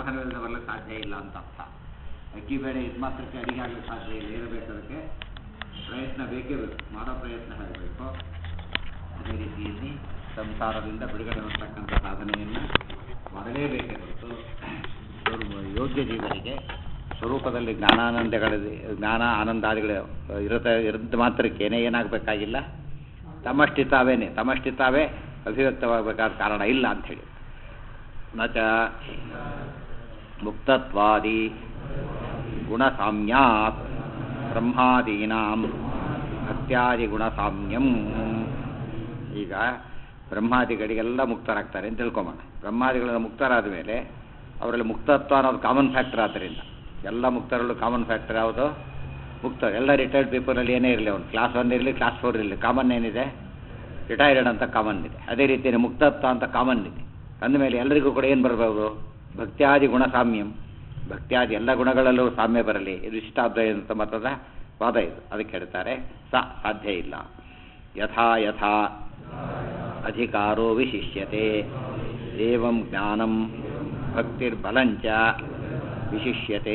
ಸಾಧನಗಳಿಂದ ಬರಲಿಕ್ಕೆ ಸಾಧ್ಯ ಇಲ್ಲ ಅಂತ ಅರ್ಥ ಅಕ್ಕಿ ಬೇಳೆ ಇದು ಮಾತ್ರಕ್ಕೆ ಅಡಿಗೆ ಆಗ್ಲಿಕ್ಕೆ ಸಾಧ್ಯ ಇಲ್ಲ ಏರಬೇಕು ಅದಕ್ಕೆ ಪ್ರಯತ್ನ ಬೇಕೇ ಬೇಕು ಮಾಡೋ ಪ್ರಯತ್ನ ಹೇಳಬೇಕು ಅದೇ ರೀತಿಯಲ್ಲಿ ಸಂಸಾರದಿಂದ ಬಿಡುಗಡೆ ಹೊರತಕ್ಕಂಥ ಸಾಧನೆಯನ್ನು ಮಾಡಲೇಬೇಕೇ ಹೊರತು ಸ್ವರೂಪ- ಯೋಗ್ಯ ಜೀವರಿಗೆ ಸ್ವರೂಪದಲ್ಲಿ ಜ್ಞಾನಾನಂದಗಳ ಜ್ಞಾನ ಆನಂದಾದಿಗಳು ಇರುತ್ತೆ ಇರದ ಮಾತ್ರಕ್ಕೇನೆ ಏನಾಗಬೇಕಾಗಿಲ್ಲ ತಮ್ಮಷ್ಟಿ ತಾವೇನೆ ತಮ್ಮಷ್ಟಿ ತಾವೇ ಅಭಿವ್ಯಕ್ತವಾಗಬೇಕಾದ ಕಾರಣ ಇಲ್ಲ ಅಂಥೇಳಿ ನ ಚ ಮುಕ್ತತ್ವಾದಿ ಗುಣಸಾಮ್ಯಾತ್ ಬ್ರಹ್ಮಾದೀನಾಂ ಭಕ್ತ್ಯಾದಿ ಗುಣಸಾಮ್ಯಂ ಈಗ ಬ್ರಹ್ಮಾದಿಗಳಿಗೆಲ್ಲ ಮುಕ್ತರಾಗ್ತಾರೆ ಅಂತ ತಿಳ್ಕೊಂಬೋಣ ಬ್ರಹ್ಮಾದಿಗಳೆಲ್ಲ ಮುಕ್ತರಾದ ಮೇಲೆ ಅವರಲ್ಲಿ ಮುಕ್ತತ್ವ ಅನ್ನೋದು ಕಾಮನ್ ಫ್ಯಾಕ್ಟರ್ ಆದ್ದರಿಂದ ಎಲ್ಲ ಮುಕ್ತರಲ್ಲೂ ಕಾಮನ್ ಫ್ಯಾಕ್ಟರ್ ಯಾವುದು ಮುಕ್ತ ಎಲ್ಲ ರಿಟೈರ್ಡ್ ಪೀಪಲಲ್ಲಿ ಏನೇ ಇರಲಿ ಅವ್ನು ಕ್ಲಾಸ್ ಒನ್ ಇರಲಿ ಕ್ಲಾಸ್ ಫೋರ್ ಇರಲಿ ಕಾಮನ್ ಏನಿದೆ ರಿಟೈರ್ಡ್ ಅಂತ ಕಾಮನ್ ಇದೆ ಅದೇ ರೀತಿಯೇ ಮುಕ್ತತ್ವ ಅಂತ ಕಾಮನ್ ಇದೆ ಅಂದಮೇಲೆ ಎಲ್ಲರಿಗೂ ಕೂಡ ಏನು ಬರಬಹುದು ಭಕ್ತ್ಯಾದಿ ಗುಣ ಸಾಮ್ಯಂ ಭಕ್ತ್ಯಾದಿ ಎಲ್ಲ ಗುಣಗಳಲ್ಲೂ ಸಾಮ್ಯ ಬರಲಿ ಇದು ಇಷ್ಟಾದ್ವಯ ಅಂತ ಮತದ ವಾದ ಇದು ಅದಕ್ಕೆ ಹೇಳ್ತಾರೆ ಸ ಸಾಧ್ಯ ಇಲ್ಲ ಯಥಾ ಯಥಾ ಅಧಿಕಾರೋ ವಿಶಿಷ್ಯತೆ ಏವಂ ಜ್ಞಾನಂ ಭಕ್ತಿರ್ಬಲಂಚ ವಿಶಿಷ್ಯತೆ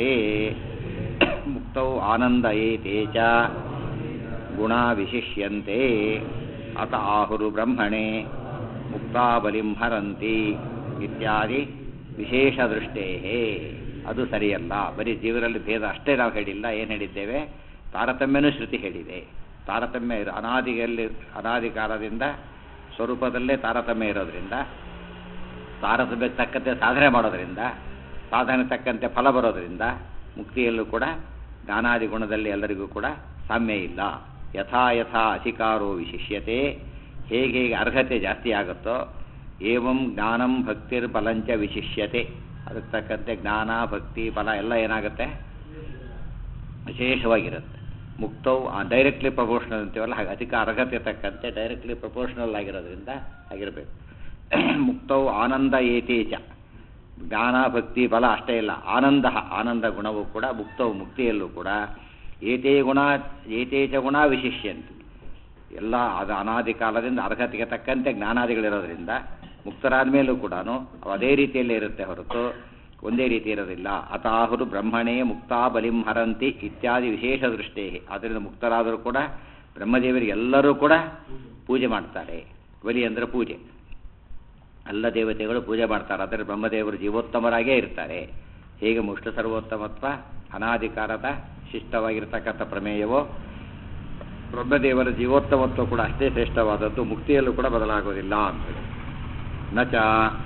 ಮುಕ್ತೌ ಆನಂದ ಏತೆ ಚ ಗುಣ ವಿಶಿಷ್ಯಂತೆ ಅತ ಆಹುರು ಬ್ರಹ್ಮಣೆ ಮುಕ್ತಾಬಲಿಂ ಹರಂತಿ ಇತ್ಯಾದಿ ವಿಶೇಷ ದೃಷ್ಟೇ ಅದು ಸರಿಯಲ್ಲ ಬರೀ ಜೀವರಲ್ಲಿ ಭೇದ ಅಷ್ಟೇ ನಾವು ಹೇಳಿಲ್ಲ ಏನು ಹೇಳಿದ್ದೇವೆ ತಾರತಮ್ಯನೂ ಶ್ರುತಿ ಹೇಳಿದೆ ತಾರತಮ್ಯ ಇರು ಅನಾದಿಯಲ್ಲಿ ಅನಾದಿ ಕಾಲದಿಂದ ಸ್ವರೂಪದಲ್ಲೇ ತಾರತಮ್ಯ ಇರೋದ್ರಿಂದ ತಾರತಮ್ಯ ತಕ್ಕಂತೆ ಸಾಧನೆ ಮಾಡೋದ್ರಿಂದ ಸಾಧನೆ ತಕ್ಕಂತೆ ಫಲ ಬರೋದ್ರಿಂದ ಮುಕ್ತಿಯಲ್ಲೂ ಕೂಡ ಜ್ಞಾನಾದಿ ಗುಣದಲ್ಲಿ ಎಲ್ಲರಿಗೂ ಕೂಡ ಸಾಮ್ಯ ಇಲ್ಲ ಯಥಾ ಯಥಾ ಅಧಿಕಾರೋ ವಿಶಿಷ್ಯತೆ ಹೇಗೆ ಹೇಗೆ ಅರ್ಹತೆ ಜಾಸ್ತಿ ಆಗುತ್ತೋ ಏವಂ ಜ್ಞಾನಂ ಭಕ್ತಿರ್ ಬಲಂಚ ವಿಶಿಷ್ಯತೆ ಅದಕ್ಕೆ ತಕ್ಕಂತೆ ಜ್ಞಾನ ಭಕ್ತಿ ಬಲ ಎಲ್ಲ ಏನಾಗುತ್ತೆ ವಿಶೇಷವಾಗಿರುತ್ತೆ ಮುಕ್ತವು ಡೈರೆಕ್ಟ್ಲಿ ಪ್ರಪೋರ್ಷನಲ್ ಅಂತೀವಲ್ಲ ಹಾಗೆ ಅಧಿಕ ಅರ್ಹತೆ ತಕ್ಕಂತೆ ಡೈರೆಕ್ಟ್ಲಿ ಪ್ರಪೋರ್ಷನಲ್ ಆಗಿರೋದ್ರಿಂದ ಆಗಿರಬೇಕು ಮುಕ್ತವು ಆನಂದ ಏತೇಚ ಜ್ಞಾನ ಭಕ್ತಿ ಬಲ ಅಷ್ಟೇ ಇಲ್ಲ ಆನಂದ ಆನಂದ ಗುಣವು ಕೂಡ ಮುಕ್ತವು ಮುಕ್ತಿಯಲ್ಲೂ ಕೂಡ ಏತೇ ಗುಣ ಏತೇಚ ಗುಣ ವಿಶಿಷ್ಯಂತೆ ಎಲ್ಲ ಅದು ಅನಾದಿ ಕಾಲದಿಂದ ಅರ್ಹತೆಗೆ ತಕ್ಕಂತೆ ಜ್ಞಾನಾದಿಗಳಿರೋದ್ರಿಂದ ಮುಕ್ತರಾದ ಮೇಲೂ ಕೂಡ ಅವು ಅದೇ ರೀತಿಯಲ್ಲೇ ಇರುತ್ತೆ ಹೊರತು ಒಂದೇ ರೀತಿ ಇರೋದಿಲ್ಲ ಅತಾಹುರು ಬ್ರಹ್ಮಣೇ ಮುಕ್ತಾ ಬಲಿಂ ಹರಂತಿ ಇತ್ಯಾದಿ ವಿಶೇಷ ದೃಷ್ಟೇ ಆದ್ದರಿಂದ ಮುಕ್ತರಾದರೂ ಕೂಡ ಬ್ರಹ್ಮದೇವರಿಗೆ ಎಲ್ಲರೂ ಕೂಡ ಪೂಜೆ ಮಾಡ್ತಾರೆ ಬಲಿ ಅಂದರೆ ಪೂಜೆ ಎಲ್ಲ ದೇವತೆಗಳು ಪೂಜೆ ಮಾಡ್ತಾರೆ ಆದರೆ ಬ್ರಹ್ಮದೇವರು ಜೀವೋತ್ತಮರಾಗೇ ಇರ್ತಾರೆ ಹೇಗೆ ಮುಷ್ಟ ಸರ್ವೋತ್ತಮತ್ವ ಅನಾಧಿಕಾರದ ಶಿಷ್ಟವಾಗಿರ್ತಕ್ಕಂಥ ಪ್ರಮೇಯವೋ ಬ್ರಹ್ಮದೇವರ ಜೀವೋತ್ತಮತ್ವ ಕೂಡ ಅಷ್ಟೇ ಶ್ರೇಷ್ಠವಾದದ್ದು ಮುಕ್ತಿಯಲ್ಲೂ ಕೂಡ ಬದಲಾಗೋದಿಲ್ಲ ಅಂತೇಳಿ ನ ಚ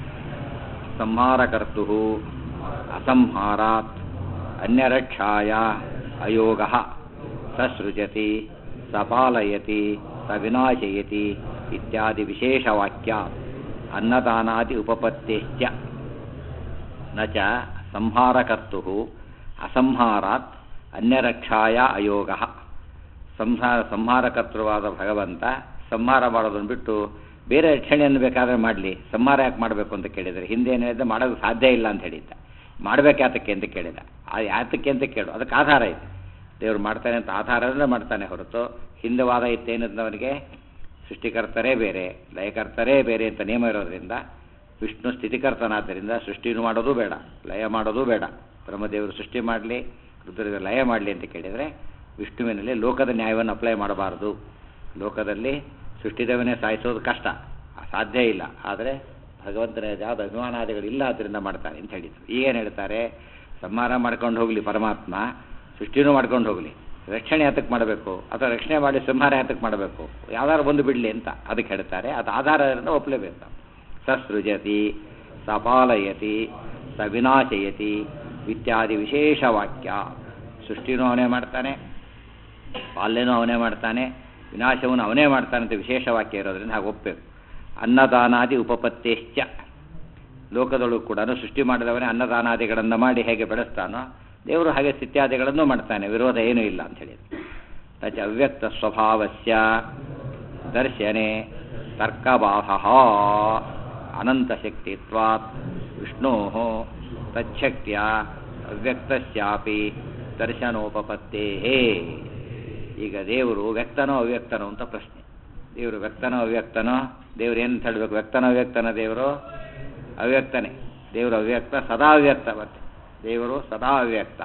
ಸಂಹಾರಕರ್ತು ಅಸಂಹಾರಾತ್ ಅನ್ಯರಕ್ಷಾಯ ಅಯೋಗ ಸಸೃಜತಿ ಸಪಾಲಯತಿ ಸವಿನಾಶಯತಿ ಇತ್ಯಾದಿ ವಿಶೇಷವಾಕ್ಯ ಅನ್ನದಾನಾದಿ ಉಪಪತ್ತೇಶ್ಚ ನ ಚ ಸಂಹಾರಕರ್ತು ಅಸಂಹಾರಾತ್ ಅನ್ಯರಕ್ಷಾಯ ಅಯೋಗ ಸಂಹಾರ ಸಂಹಾರಕರ್ತೃವಾದ ಭಗವಂತ ಸಂಹಾರ ಮಾಡೋದನ್ನು ಬಿಟ್ಟು ಬೇರೆ ರಕ್ಷಣೆಯನ್ನು ಬೇಕಾದರೆ ಮಾಡಲಿ ಸಂಹಾರ ಯಾಕೆ ಮಾಡಬೇಕು ಅಂತ ಕೇಳಿದರೆ ಹಿಂದೆ ಏನು ಹೇಳಿದ್ದೆ ಮಾಡೋದು ಸಾಧ್ಯ ಇಲ್ಲ ಅಂತ ಹೇಳಿದ್ದ ಮಾಡಬೇಕು ಯಾತಕ್ಕೆ ಅಂತ ಕೇಳಿದ ಆ ಯಾತಕ್ಕೆ ಅಂತ ಕೇಳು ಅದಕ್ಕೆ ಆಧಾರ ಇದೆ ದೇವರು ಮಾಡ್ತಾನೆ ಅಂತ ಆಧಾರದಿಂದ ಮಾಡ್ತಾನೆ ಹೊರತು ಹಿಂದೆ ವಾದ ಇತ್ತೇನದವನಿಗೆ ಸೃಷ್ಟಿಕರ್ತರೇ ಬೇರೆ ಲಯಕರ್ತರೇ ಬೇರೆ ಅಂತ ನಿಯಮ ಇರೋದ್ರಿಂದ ವಿಷ್ಣು ಸ್ಥಿತಿಕರ್ತನಾದ್ದರಿಂದ ಸೃಷ್ಟಿನೂ ಮಾಡೋದು ಬೇಡ ಲಯ ಮಾಡೋದು ಬೇಡ ಬ್ರಹ್ಮದೇವರು ಸೃಷ್ಟಿ ಮಾಡಲಿ ರುದ್ರದೇವರು ಲಯ ಮಾಡಲಿ ಅಂತ ಕೇಳಿದರೆ ವಿಷ್ಣುವಿನಲ್ಲಿ ಲೋಕದ ನ್ಯಾಯವನ್ನು ಅಪ್ಲೈ ಮಾಡಬಾರದು ಲೋಕದಲ್ಲಿ ಸೃಷ್ಟಿದೇವನೇ ಸಾಯಿಸೋದು ಕಷ್ಟ ಸಾಧ್ಯ ಇಲ್ಲ ಆದರೆ ಭಗವಂತನ ಯಾವುದು ಅಭಿಮಾನಾದಿಗಳು ಇಲ್ಲ ಅದರಿಂದ ಮಾಡ್ತಾನೆ ಅಂತ ಹೇಳಿದ್ರು ಈಗೇನು ಹೇಳ್ತಾರೆ ಸಂಹಾರ ಮಾಡ್ಕೊಂಡು ಹೋಗಲಿ ಪರಮಾತ್ಮ ಸೃಷ್ಟಿನೂ ಮಾಡ್ಕೊಂಡು ಹೋಗಲಿ ರಕ್ಷಣೆ ಯಾತಕ್ಕೆ ಮಾಡಬೇಕು ಅಥವಾ ರಕ್ಷಣೆ ಮಾಡಿ ಸಂಹಾರ ಯಾತಕ್ಕೆ ಮಾಡಬೇಕು ಯಾವ್ದಾರು ಬಂದು ಬಿಡಲಿ ಅಂತ ಅದಕ್ಕೆ ಹೇಳ್ತಾರೆ ಅದು ಆಧಾರದಿಂದ ಒಪ್ಪಲೇಬೇಕು ಸಸೃಜತಿ ಸಪಾಲಯತಿ ಸವಿನಾಶಯತಿ ಇತ್ಯಾದಿ ವಿಶೇಷ ವಾಕ್ಯ ಸೃಷ್ಟಿನೂ ಅವನೇ ಮಾಡ್ತಾನೆ ಪಾಲ್ಯನೂ ಅವನೇ ಮಾಡ್ತಾನೆ ವಿನಾಶವನ್ನು ಅವನೇ ಮಾಡ್ತಾನೆ ಅಂತ ವಿಶೇಷ ವಾಕ್ಯ ಇರೋದ್ರಿಂದ ಹಾಗೆ ಒಪ್ಪಬೇಕು ಅನ್ನದಾನಾದಿ ಉಪಪತ್ತೇಶ್ಚ ಲೋಕದೊಳಗೂ ಕೂಡ ಸೃಷ್ಟಿ ಮಾಡಿದವನೇ ಅನ್ನದಾನಾದಿಗಳನ್ನು ಮಾಡಿ ಹೇಗೆ ಬೆಳೆಸ್ತಾನೋ ದೇವರು ಹಾಗೆ ಸ್ಥಿತ್ಯಾದಿಗಳನ್ನು ಮಾಡ್ತಾನೆ ವಿರೋಧ ಏನೂ ಇಲ್ಲ ಅಂತ ಹೇಳಿ ತಚ ಅವ್ಯಕ್ತ ಸ್ವಭಾವಸ್ಯ ದರ್ಶನೆ ತರ್ಕಬಾಹ ಅನಂತಶಕ್ತಿತ್ವಾತ್ ವಿಷ್ಣೋ ತಚ್ಛಕ್ತಿಯ ಅವ್ಯಕ್ತಸ್ಯಾಪಿ ದರ್ಶನೋಪಪತ್ತೇ ಈಗ ದೇವರು ವ್ಯಕ್ತನೋ ಅವ್ಯಕ್ತನೋ ಅಂತ ಪ್ರಶ್ನೆ ದೇವರು ವ್ಯಕ್ತನೋ ಅವ್ಯಕ್ತನೋ ದೇವರು ಏನು ಹೇಳಬೇಕು ವ್ಯಕ್ತನೋ ಅವ್ಯಕ್ತನ ದೇವರು ಅವ್ಯಕ್ತನೇ ದೇವರು ಅವ್ಯಕ್ತ ಸದಾ ಅವ್ಯಕ್ತ ಮತ್ತೆ ದೇವರು ಸದಾ ಅವ್ಯಕ್ತ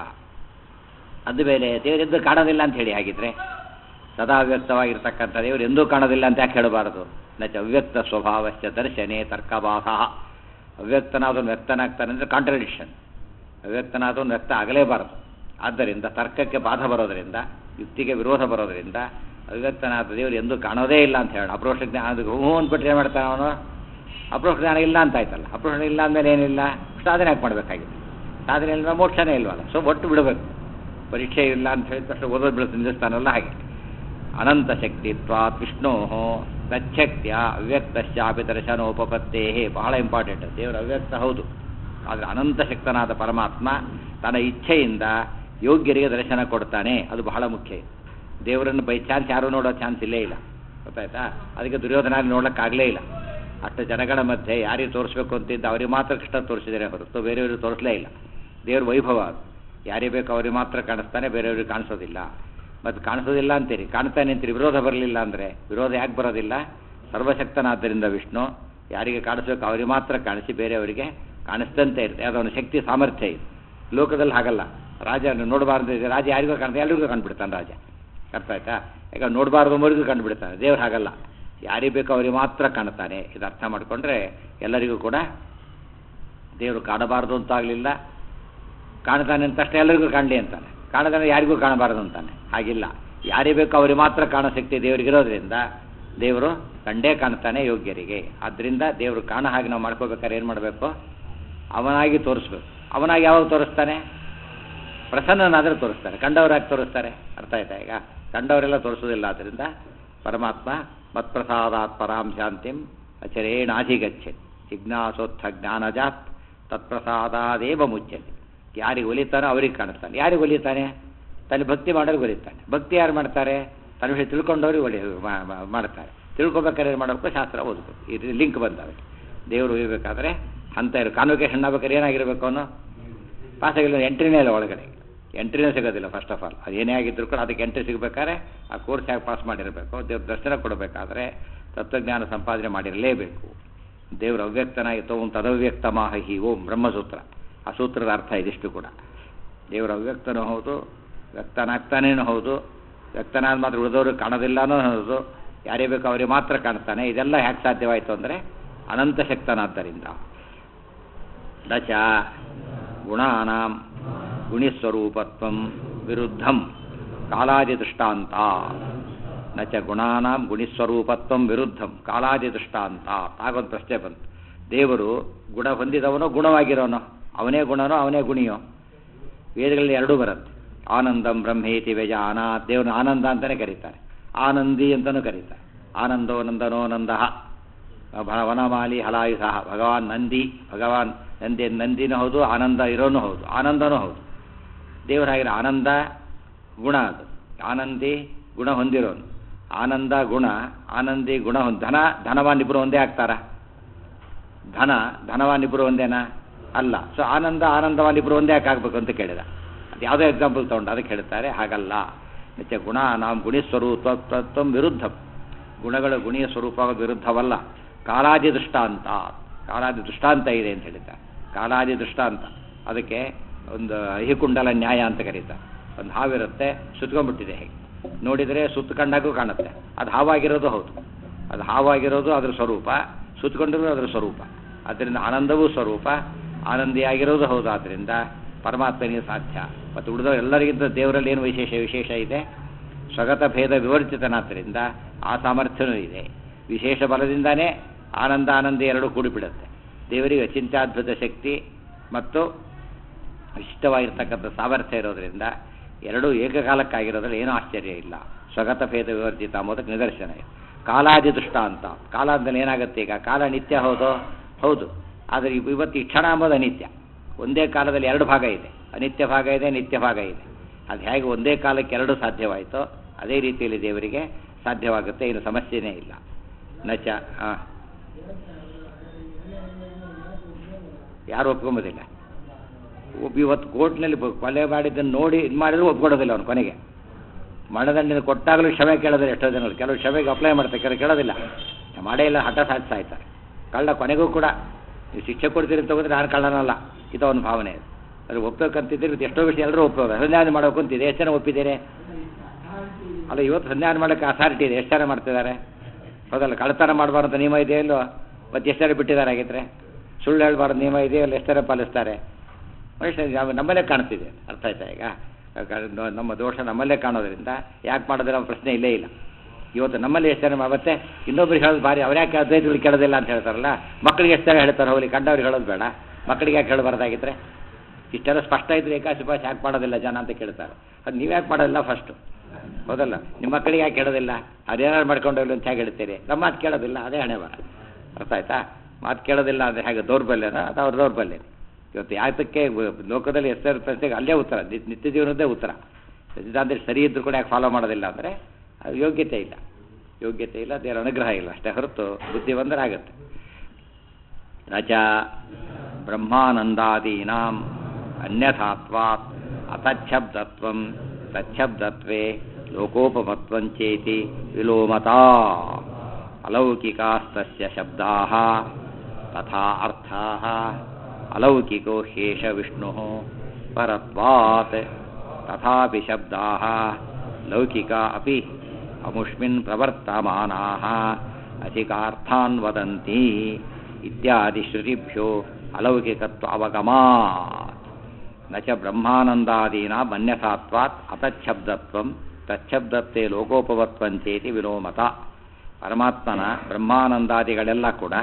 ಅದು ಮೇಲೆ ದೇವರೆಂದು ಕಾಣೋದಿಲ್ಲ ಅಂತ ಹೇಳಿ ಹಾಗಿದ್ರೆ ಸದಾ ಅವ್ಯಕ್ತವಾಗಿರ್ತಕ್ಕಂಥ ದೇವರು ಎಂದೂ ಕಾಣೋದಿಲ್ಲ ಅಂತ ಯಾಕೆ ಹೇಳಬಾರದು ನಚ ಅವ್ಯಕ್ತ ಸ್ವಭಾವಶ್ಚ ದರ್ಶನೆ ತರ್ಕಭಾಸ ಅವ್ಯಕ್ತನಾದವನು ವ್ಯಕ್ತನಾಗ್ತಾನೆ ಅಂದರೆ ಕಾಂಟ್ರಡಿಕ್ಷನ್ ಅವ್ಯಕ್ತನಾದವನು ವ್ಯಕ್ತ ಆಗಲೇಬಾರದು ಆದ್ದರಿಂದ ತರ್ಕಕ್ಕೆ ಬಾಧ ಬರೋದರಿಂದ ಯುಕ್ತಿಗೆ ವಿರೋಧ ಬರೋದರಿಂದ ಅವ್ಯಕ್ತನಾದ ದೇವರು ಎಂದೂ ಕಾಣೋದೇ ಇಲ್ಲ ಅಂತ ಹೇಳೋಣ ಅಪ್ರೋಷ ಜ್ಞಾನ ಅದು ಹ್ಞೂ ಅಂದ್ಬಿಟ್ರೆ ಏನು ಮಾಡ್ತಾನೆ ಅವನು ಅಪ್ರೋಷ ಜ್ಞಾನ ಇಲ್ಲ ಅಂತ ಆಯ್ತಲ್ಲ ಅಪ್ರೋಷ ಇಲ್ಲ ಅಂದಮೇಲೆ ಏನಿಲ್ಲ ಸಾಧನೆ ಯಾಕೆ ಮಾಡಬೇಕಾಗಿದೆ ಸಾಧನೆ ಇಲ್ಲ ಮೋಕ್ಷನೇ ಇಲ್ವಲ್ಲ ಸೊ ಒಟ್ಟು ಬಿಡಬೇಕು ಪರೀಕ್ಷೆ ಇಲ್ಲ ಅಂತ ಹೇಳಿದ ತಕ್ಷಣ ಓದೋದು ಬಿಡುತ್ತೆ ನಿಲ್ಲಿಸ್ತಾನಲ್ಲ ಹಾಗೆ ಅನಂತ ಶಕ್ತಿತ್ವ ವಿಷ್ಣೋ ತಚ್ಛಕ್ತಿಯ ಅವ್ಯಕ್ತಶ್ಚಾಪಿ ದರ್ಶನೋಪಪತ್ತೇ ಬಹಳ ಇಂಪಾರ್ಟೆಂಟ್ ದೇವರು ಅವ್ಯಕ್ತ ಹೌದು ಆದರೆ ಅನಂತ ಶಕ್ತನಾದ ಪರಮಾತ್ಮ ತನ್ನ ಇಚ್ಛೆಯಿಂದ ಯೋಗ್ಯರಿಗೆ ದರ್ಶನ ಕೊಡ್ತಾನೆ ಅದು ಬಹಳ ಮುಖ್ಯ ದೇವರನ್ನು ಬೈ ಚಾನ್ಸ್ ಯಾರೂ ನೋಡೋ ಚಾನ್ಸ್ ಇಲ್ಲೇ ಇಲ್ಲ ಗೊತ್ತಾಯ್ತಾ ಅದಕ್ಕೆ ದುರ್ಯೋಧನ ನೋಡೋಕ್ಕಾಗಲೇ ಇಲ್ಲ ಅಷ್ಟು ಜನಗಳ ಮಧ್ಯೆ ಯಾರಿಗೆ ತೋರಿಸ್ಬೇಕು ಅಂತಿದ್ದ ಅವ್ರಿಗೆ ಮಾತ್ರ ಕೃಷ್ಣ ತೋರಿಸಿದರೆ ಹೊರತು ಬೇರೆಯವ್ರಿಗೆ ತೋರಿಸಲೇ ಇಲ್ಲ ದೇವ್ರ ವೈಭವ ಅದು ಯಾರಿಗೆ ಬೇಕು ಅವ್ರಿಗೆ ಮಾತ್ರ ಕಾಣಿಸ್ತಾನೆ ಬೇರೆಯವ್ರಿಗೆ ಕಾಣಿಸೋದಿಲ್ಲ ಮತ್ತು ಕಾಣಿಸೋದಿಲ್ಲ ಅಂತೀರಿ ಕಾಣ್ತಾನೆ ಅಂತೀರಿ ವಿರೋಧ ಬರಲಿಲ್ಲ ಅಂದರೆ ವಿರೋಧ ಯಾಕೆ ಬರೋದಿಲ್ಲ ಸರ್ವಶಕ್ತನಾದ್ದರಿಂದ ವಿಷ್ಣು ಯಾರಿಗೆ ಕಾಣಿಸ್ಬೇಕು ಅವರಿಗೆ ಮಾತ್ರ ಕಾಣಿಸಿ ಬೇರೆಯವರಿಗೆ ಕಾಣಿಸ್ದಂತೆ ಇರುತ್ತೆ ಅದೊಂದು ಶಕ್ತಿ ಸಾಮರ್ಥ್ಯ ಇದೆ ಲೋಕದಲ್ಲಿ ಹಾಗಲ್ಲ ರಾಜ ನೋಡಬಾರ್ದು ರಾಜ ಯಾರಿಗೂ ಕಾಣ್ತಾನೆ ಎಲ್ರಿಗೂ ಕಂಡುಬಿಡ್ತಾನೆ ರಾಜ ಅರ್ಥ ಆಯ್ತಾ ಈಗ ನೋಡಬಾರ್ದು ಅಂಬರಿಗೂ ಕಂಡುಬಿಡ್ತಾನೆ ದೇವ್ರು ಹಾಗಲ್ಲ ಯಾರಿಗೆ ಬೇಕೋ ಅವರಿಗೆ ಮಾತ್ರ ಕಾಣ್ತಾನೆ ಇದು ಅರ್ಥ ಮಾಡಿಕೊಂಡ್ರೆ ಎಲ್ಲರಿಗೂ ಕೂಡ ದೇವರು ಕಾಣಬಾರ್ದು ಅಂತಾಗಲಿಲ್ಲ ಕಾಣ್ತಾನೆ ಅಂತ ತಕ್ಷಣ ಎಲ್ಲರಿಗೂ ಕಾಣಲಿ ಅಂತಾನೆ ಕಾಣದಾನೆ ಯಾರಿಗೂ ಕಾಣಬಾರದು ಅಂತಾನೆ ಹಾಗಿಲ್ಲ ಯಾರಿಗೆ ಬೇಕೋ ಅವರಿಗೆ ಮಾತ್ರ ಕಾಣೋ ಶಕ್ತಿ ದೇವರಿಗಿರೋದ್ರಿಂದ ದೇವರು ಕಂಡೇ ಕಾಣ್ತಾನೆ ಯೋಗ್ಯರಿಗೆ ಆದ್ದರಿಂದ ದೇವರು ಕಾಣ ಹಾಗೆ ನಾವು ಮಾಡ್ಕೋಬೇಕಾದ್ರೆ ಏನು ಮಾಡಬೇಕು ಅವನಾಗಿ ತೋರಿಸ್ಬೇಕು ಅವನಾಗಿ ಯಾವಾಗ ತೋರಿಸ್ತಾನೆ ಪ್ರಸನ್ನನಾದರೆ ತೋರಿಸ್ತಾರೆ ಕಂಡವರಾಗಿ ತೋರಿಸ್ತಾರೆ ಅರ್ಥ ಆಯ್ತಾ ಈಗ ಕಂಡವರೆಲ್ಲ ತೋರಿಸೋದಿಲ್ಲ ಆದ್ದರಿಂದ ಪರಮಾತ್ಮ ಮತ್ಪ್ರಸಾದಾತ್ ಪರಾಂ ಶಾಂತಿಂ ಅಚರೇಣಾಧಿಗಚ್ಚೆ ಜಿಜ್ಞಾಸೋತ್ಥ ಜ್ಞಾನಜಾತ್ ತತ್ಪ್ರಸಾದಾದೇವ ಮುಚ್ಚತೆ ಯಾರಿಗೆ ಒಲಿತಾನೋ ಅವ್ರಿಗೆ ಕಾಣಿಸ್ತಾನೆ ಯಾರಿಗೆ ಒಲಿತಾನೆ ತನ್ನ ಭಕ್ತಿ ಮಾಡೋರಿಗೆ ಒಲಿತಾನೆ ಭಕ್ತಿ ಯಾರು ಮಾಡ್ತಾರೆ ತನ್ನ ವಿಷಯ ತಿಳ್ಕೊಂಡವ್ರಿಗೆ ಒಲಿ ಮಾ- ಮಾ- ಮಾಡ್ತಾರೆ ತಿಳ್ಕೊಬೇಕಾದ್ರೆ ಏನು ಮಾಡಬೇಕು ಶಾಸ್ತ್ರ ಓದಬೇಕು ಈ ಲಿಂಕ್ ಬಂದವೆ ದೇವರು ಒಯ್ಯಬೇಕಾದ್ರೆ ಅಂತ ಇರೋ ಕಾನ್ವೊಕೇಶನ್ ಆಗ್ಬೇಕಾದ್ರೆ ಏನಾಗಿರ್ಬೇಕು ಅವನು ಪಾಸ್ ಆಗಿಲ್ಲ ಎಂಟ್ರಿನೇ ಇಲ್ಲ ಒಳಗಡೆ ಎಂಟ್ರಿನೇ ಸಿಗೋದಿಲ್ಲ ಫಸ್ಟ್ ಆಫ್ ಆಲ್ ಅದು ಏನೇ ಆಗಿದ್ರು ಕೂಡ ಅದಕ್ಕೆ ಎಂಟ್ರಿ ಸಿಗಬೇಕಾದ್ರೆ ಆ ಕೋರ್ಸ್ ಯಾಕೆ ಪಾಸ್ ಮಾಡಿರಬೇಕು ದೇವ್ರ ದರ್ಶನ ಕೊಡಬೇಕಾದ್ರೆ ತತ್ವಜ್ಞಾನ ಸಂಪಾದನೆ ಮಾಡಿರಲೇಬೇಕು ದೇವ್ರ ಅವ್ಯಕ್ತನಾಗಿ ತೋಂ ತದವ್ಯಕ್ತಮಾಹ ಹಿ ಓಂ ಬ್ರಹ್ಮಸೂತ್ರ ಆ ಸೂತ್ರದ ಅರ್ಥ ಇದಿಷ್ಟು ಕೂಡ ದೇವರ ಅವ್ಯಕ್ತನೂ ಹೌದು ವ್ಯಕ್ತನಾಗ್ತಾನೇನೂ ಹೌದು ವ್ಯಕ್ತನಾದ ಮಾತ್ರ ಉಳಿದವರು ಕಾಣೋದಿಲ್ಲನೂ ಹೌದು ಯಾರೇ ಬೇಕೋ ಅವರಿಗೆ ಮಾತ್ರ ಕಾಣ್ತಾನೆ ಇದೆಲ್ಲ ಹ್ಯಾಕೆ ಸಾಧ್ಯವಾಯಿತು ಅಂದರೆ ಅನಂತ ಶಕ್ತನಾದ್ದರಿಂದ ದಶ ಗುಣಾನಾಂ ಗುಣಿಸ್ವರೂಪತ್ವಂ ವಿರುದ್ಧಂ ಕಾಲಾದಿ ದೃಷ್ಟಾಂತ ನ ಚ ಗುಣಾನಾಂ ಗುಣಿಸ್ವರೂಪತ್ವಂ ವಿರುದ್ಧಂ ಕಾಲಾದಿ ದೃಷ್ಟಾಂತ ಆಗೊಂದು ಪ್ರಶ್ನೆ ಬಂತು ದೇವರು ಗುಣ ಹೊಂದಿದವನೋ ಗುಣವಾಗಿರೋನೋ ಅವನೇ ಗುಣನೋ ಅವನೇ ಗುಣಿಯೋ ವೇದಗಳಲ್ಲಿ ಎರಡೂ ಬರುತ್ತೆ ಆನಂದಂ ಬ್ರಹ್ಮೇತಿ ವ್ಯಜಾನ ದೇವ್ರನ್ನ ಆನಂದ ಅಂತಲೇ ಕರೀತಾರೆ ಆನಂದಿ ಅಂತಲೂ ಕರೀತಾರೆ ಆನಂದೋ ನಂದನೋ ನಂದಃ ಭ- ವನಮಾಲಿ ಹಲಾಯುಧ ಭಗವಾನ್ ನಂದಿ ಭಗವಾನ್ ನಂದಿ ನಂದಿನೂ ಹೌದು ಆನಂದ ಇರೋನು ಹೌದು ಆನಂದನೂ ಹೌದು ದೇವರಾಗಿರೋ ಆನಂದ ಗುಣ ಅದು ಆನಂದಿ ಗುಣ ಹೊಂದಿರೋನು ಆನಂದ ಗುಣ ಆನಂದಿ ಗುಣ ಹೊಂದ್ ಧನ ಧನವಾನ್ ಇಬ್ಬರು ಒಂದೇ ಆಗ್ತಾರ ಧನ ಧನವಾನ್ ಇಬ್ಬರು ಒಂದೇನಾ ಅಲ್ಲ ಸೊ ಆನಂದ ಆನಂದವಾನ್ ಇಬ್ಬರು ಒಂದೇ ಯಾಕೆ ಆಗ್ಬೇಕು ಅಂತ ಕೇಳಿದ ಅದು ಯಾವುದೋ ಎಕ್ಸಾಂಪಲ್ ತಗೊಂಡು ಅದಕ್ಕೆ ಹೇಳ್ತಾರೆ ಹಾಗಲ್ಲ ನಿತ್ಯ ಗುಣ ನಾವು ಗುಣಿಸ್ವರೂಪ ತತ್ವ ವಿರುದ್ಧ ಗುಣಗಳ ಗುಣಿಯ ಸ್ವರೂಪ ವಿರುದ್ಧವಲ್ಲ ಕಾಲಾದಿ ದೃಷ್ಟಾಂತ ಕಾಲಾದಿ ದೃಷ್ಟಾಂತ ಇದೆ ಅಂತ ಹೇಳಿದ್ದಾರೆ ಕಾಲಾದಿ ದೃಷ್ಟಾಂತ ಅದಕ್ಕೆ ಒಂದು ಅಹಿಕುಂಡಲ ನ್ಯಾಯ ಅಂತ ಕರೀತಾರೆ ಒಂದು ಹಾವಿರುತ್ತೆ ಸುತ್ಕೊಂಡ್ಬಿಟ್ಟಿದೆ ಹೇಗೆ ನೋಡಿದರೆ ಸುತ್ತಕೊಂಡಾಗೂ ಕಾಣುತ್ತೆ ಅದು ಹಾವಾಗಿರೋದು ಹೌದು ಅದು ಹಾವಾಗಿರೋದು ಅದರ ಸ್ವರೂಪ ಸುತ್ತಕೊಂಡಿರೋದು ಅದರ ಸ್ವರೂಪ ಆದ್ದರಿಂದ ಆನಂದವೂ ಸ್ವರೂಪ ಆನಂದಿಯಾಗಿರೋದು ಹೌದು ಆದ್ದರಿಂದ ಪರಮಾತ್ಮನಿಗೆ ಸಾಧ್ಯ ಮತ್ತು ಉಳಿದ ಎಲ್ಲರಿಗಿಂತ ದೇವರಲ್ಲಿ ಏನು ವಿಶೇಷ ವಿಶೇಷ ಇದೆ ಸ್ವಗತ ಭೇದ ವಿವರ್ಜಿತನಾದ್ದರಿಂದ ಆ ಸಾಮರ್ಥ್ಯವೂ ಇದೆ ವಿಶೇಷ ಬಲದಿಂದಾನೇ ಆನಂದ ಆನಂದ ಎರಡು ಕೂಡಿಬಿಡುತ್ತೆ ದೇವರಿಗೆ ಅಚಿಂತ್ಯಾದ್ಭುತ ಶಕ್ತಿ ಮತ್ತು ಇಷ್ಟವಾಗಿರ್ತಕ್ಕಂಥ ಸಾಮರ್ಥ್ಯ ಇರೋದರಿಂದ ಎರಡೂ ಏಕಕಾಲಕ್ಕಾಗಿರೋದ್ರಲ್ಲಿ ಏನೂ ಆಶ್ಚರ್ಯ ಇಲ್ಲ ಸ್ವಗತ ಭೇದ ವಿವರ್ಜಿತ ಅಂಬೋದಕ್ಕೆ ನಿದರ್ಶನ ಇದೆ ಕಾಲಾದಿ ದೃಷ್ಟಾಂತ ಕಾಲ ಅಂದಲ್ಲಿ ಏನಾಗುತ್ತೆ ಈಗ ಕಾಲ ನಿತ್ಯ ಹೌದು ಹೌದು ಆದರೆ ಇವ್- ಇವತ್ತು ಈ ಕ್ಷಣ ಅಂಬೋದು ಅನಿತ್ಯ ಒಂದೇ ಕಾಲದಲ್ಲಿ ಎರಡು ಭಾಗ ಇದೆ ಅನಿತ್ಯ ಭಾಗ ಇದೆ ನಿತ್ಯ ಭಾಗ ಇದೆ ಅದು ಹೇಗೆ ಒಂದೇ ಕಾಲಕ್ಕೆ ಎರಡು ಸಾಧ್ಯವಾಯಿತೋ ಅದೇ ರೀತಿಯಲ್ಲಿ ದೇವರಿಗೆ ಸಾಧ್ಯವಾಗುತ್ತೆ ಏನು ಸಮಸ್ಯೆನೇ ಇಲ್ಲ ನಚ ಹಾಂ ಯಾರು ಒಪ್ಕೊಂಬೋದಿಲ್ಲ ಒಬ್ಬ ಇವತ್ತು ಕೋರ್ಟ್ನಲ್ಲಿ ಬ- ಕೊಲೆ ಮಾಡಿದ್ದನ್ನು ನೋಡಿ ಇದು ಮಾಡಿದ್ರು ಒಪ್ಕೊಡೋದಿಲ್ಲ ಅವನು ಕೊನೆಗೆ ಮರಣದಂಡನೆ ಕೊಟ್ಟಾಗಲೂ ಕ್ಷಮೆ ಕೇಳೋದಿಲ್ಲ ಎಷ್ಟೋ ಜನಗಳು ಕೆಲವು ಕ್ಷಮೆಗೆ ಅಪ್ಲೈ ಮಾಡ್ತಾರೆ ಕೆಲವು ಕೇಳೋದಿಲ್ಲ ಮಾಡೇ ಇಲ್ಲ ಹಠ ಸಾಧಿಸ್ತಾ ಇರ್ತಾರೆ ಕಳ್ಳ ಕೊನೆಗೂ ಕೂಡ ನೀವು ಶಿಕ್ಷೆ ಕೊಡ್ತೀರಿ ಅಂತ ಹೋದ್ರೆ ನಾನು ಕಳ್ಳನಲ್ಲ ಇದು ಅವನ ಭಾವನೆ ಅದು ಅದು ಒಪ್ಬೇಕಂತಿದ್ದೀರಿ ಇವತ್ತು ಎಷ್ಟೋ ವಿಷಯ ಎಲ್ಲರೂ ಒಪ್ಪೋದು ಸಂಧಾನ ಮಾಡೋಕೆ ಅಂತಿದೆ ಎಷ್ಟು ಜನ ಒಪ್ಪಿದ್ದೀರಿ ಅಲ್ಲ ಇವತ್ತು ಸಂಧಾನ ಮಾಡೋಕ್ಕೆ ಅಥಾರಿಟಿ ಇದೆ ಎಷ್ಟು ಜನ ಮಾಡ್ತಿದ್ದಾರೆ ಹೌದಲ್ಲ ಕಳ್ಳತನ ಮಾಡಬಾರ್ದು ಅಂತ ನಿಯಮ ಇದೆಯೋ ಇಲ್ಲೋ ಮತ್ತೆ ಎಷ್ಟು ಜನ ಬಿಟ್ಟಿದ್ದಾರೆ ಹಾಗಿದ್ರೆ ಸುಳ್ಳು ಹೇಳ್ಬಾರ್ದು ನಿಯಮ ಇದೆಯೋ ಇಲ್ಲ ಎಷ್ಟು ಜನ ಪಾಲಿಸ್ತಾರೆ ಮನುಷ್ಯ ನಾವು ನಮ್ಮಲ್ಲೇ ಕಾಣ್ತಿದೆ ಅರ್ಥ ಆಯ್ತಾ ಈಗ ಯಾಕಂದ್ರೆ ನಮ್ಮ ದೋಷ ನಮ್ಮಲ್ಲೇ ಕಾಣೋದ್ರಿಂದ ಯಾಕೆ ಮಾಡೋದಿಲ್ಲ ಅನ್ನೋ ಪ್ರಶ್ನೆ ಇಲ್ಲೇ ಇಲ್ಲ ಇವತ್ತು ನಮ್ಮಲ್ಲಿ ಎಷ್ಟು ಜನ ಮತ್ತೆ ಇನ್ನೊಬ್ರಿಗೆ ಹೇಳೋದು ಭಾರಿ ಅವ್ರು ಯಾಕೆ ಅದ್ವೈತಗಳು ಕೇಳೋದಿಲ್ಲ ಅಂತ ಹೇಳ್ತಾರಲ್ಲ ಮಕ್ಕಳಿಗೆ ಎಷ್ಟು ಜನ ಹೇಳ್ತಾರೆ ಹೋಗ್ಲಿ ಕಂಡವ್ರಿಗೆ ಹೇಳೋದು ಬೇಡ ಮಕ್ಕಳಿಗೆ ಯಾಕೆ ಹೇಳಬಾರ್ದಾಗಿದ್ರೆ ಇಷ್ಟೆಲ್ಲ ಸ್ಪಷ್ಟ ಇದ್ರೆ ಏಕಾಶಿ ಭಾಷೆ ಯಾಕೆ ಮಾಡೋದಿಲ್ಲ ಜನ ಅಂತ ಕೇಳ್ತಾರೆ ಅದು ನೀವು ಯಾಕೆ ಮಾಡೋದಿಲ್ಲ ಫಸ್ಟು ಹೌದಲ್ಲ ನಿಮ್ಮ ಮಕ್ಕಳಿಗೆ ಯಾಕೆ ಹೇಳೋದಿಲ್ಲ ಅದೇನಾದ್ರು ಮಾಡ್ಕೊಂಡು ಹೋಗ್ಲಿ ಅಂತ ಹೇಗೆ ಹೇಳ್ತೀರಿ ನಮ್ಮ ಮಾತು ಕೇಳೋದಿಲ್ಲ ಅದೇ ಹಣೆ ಬರ ಅರ್ಥ ಆಯ್ತಾ ಮಾತು ಕೇಳೋದಿಲ್ಲ ಅಂದರೆ ಹೇಗೆ ದೌರ್ಬಲ್ಯನ ಅದು ಅವ್ರ ದೌರ್ಬಲ್ಯ ಇವತ್ತು ಯಾತಕ್ಕೆ ವ- ಲೋಕದಲ್ಲಿ ಎಷ್ಟರ ಪ್ರಶ್ನೆಗೆ ಅಲ್ಲೇ ಉತ್ತರ ನಿ- ನಿತ್ಯ ಜೀವನದ್ದೇ ಉತ್ತರ ಸಿದ್ಧಾಂತ ಸರಿ ಇದ್ರೂ ಕೂಡ ಯಾಕೆ ಫಾಲೋ ಮಾಡೋದಿಲ್ಲ ಅಂದರೆ ಅದು ಯೋಗ್ಯತೆ ಇಲ್ಲ ಯೋಗ್ಯತೆ ಇಲ್ಲ ದೇವರ ಅನುಗ್ರಹ ಇಲ್ಲ ಅಷ್ಟೇ ಹೊರತು ಬುದ್ಧಿ ಬಂದರೆ ಆಗುತ್ತೆ ರಜ ಬ್ರಹ್ಮಾನಂದಾದೀನಾಂ ಅನ್ಯಥಾತ್ವಾತ್ ಅತಚ್ಛಬ್ದತ್ವಂ ತಚ್ಛಬ್ದತ್ವೇ ಲೋಕೋಪಮತ್ವಂಚೇತಿ ವಿಲೋಮತಾ ಅಲೌಕಿಕಾಸ್ತಸ್ಯ ಶಬ್ದಾಃ ತಥಾ ಅರ್ಥಾಃ ಅಲೌಕಿಕೋ ಹೇಷ ವಿಷ್ಣುಃ ಪರತ್ವಾತ್ ತಥಾಪಿ ಶಬ್ದಾಃ ಲೌಕಿಕಾ ಅಪಿ ಅಮುಷ್ಮಿನ್ ಪ್ರವರ್ತಮಾನಾಃ ಅಧಿಕಾರ್ಥಾನ್ ವದಂತಿ ಇತ್ಯಾದಿ ಶ್ರುತಿಭ್ಯೋ ಅಲೌಕಿಕತ್ವ ಅವಗಮಾತ್ ನ ಚ ಬ್ರಹ್ಮಾನಂದಾದೀನಾಂ ಅನ್ಯಥಾತ್ವಾತ್ ಅತಚ್ಛಬ್ದತ್ವಂ ತಚ್ಛಬ್ದತ್ವೇ ಲೋಕೋಪವತ್ವಂಚೇತಿ ವಿಲೋಮತ ಪರಮಾತ್ಮನ ಬ್ರಹ್ಮಾನಂದಾದಿಗಳೆಲ್ಲ ಕೂಡ